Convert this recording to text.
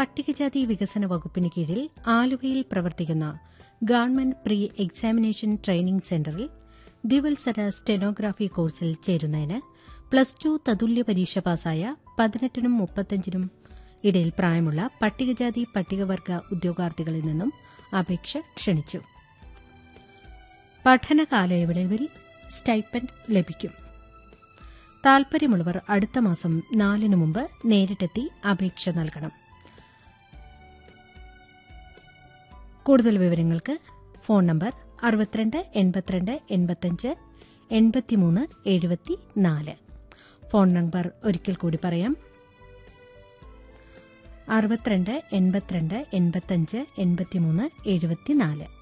പട്ടികജാതി വികസന വകുപ്പിന് കീഴിൽ ആലുവയിൽ പ്രവർത്തിക്കുന്ന ഗവൺമെന്റ് പ്രീ എക്സാമിനേഷൻ ട്രെയിനിംഗ് സെന്ററിൽ ദ്വിവത്സര സ്റ്റെനോഗ്രാഫി കോഴ്സിൽ ചേരുന്നതിന് പ്ലസ് ടു തതുല്യ പരീക്ഷ പാസായ പതിനെട്ടിനും മുപ്പത്തഞ്ചിനും ഇടയിൽ പ്രായമുള്ള പട്ടികജാതി പട്ടികവർഗ ഉദ്യോഗാർത്ഥികളിൽ നിന്നും അപേക്ഷ ക്ഷണിച്ചു പഠന കാലയളവിൽ സ്റ്റൈപ്പൻഡ് ലഭിക്കും താൽപര്യമുള്ളവർ അടുത്ത മാസം നാലിന് മുമ്പ് നേരിട്ടെത്തി അപേക്ഷ നൽകണം കൂടുതൽ വിവരങ്ങൾക്ക് ഫോൺ നമ്പർ അറുപത്തിരണ്ട് എൺപത്തിരണ്ട് എൺപത്തഞ്ച് എൺപത്തിമൂന്ന് എഴുപത്തി നാല് ഫോൺ നമ്പർ ഒരിക്കൽ കൂടി പറയാം അറുപത്തിരണ്ട് എൺപത്തിരണ്ട് എൺപത്തഞ്ച് എൺപത്തിമൂന്ന് എഴുപത്തിനാല്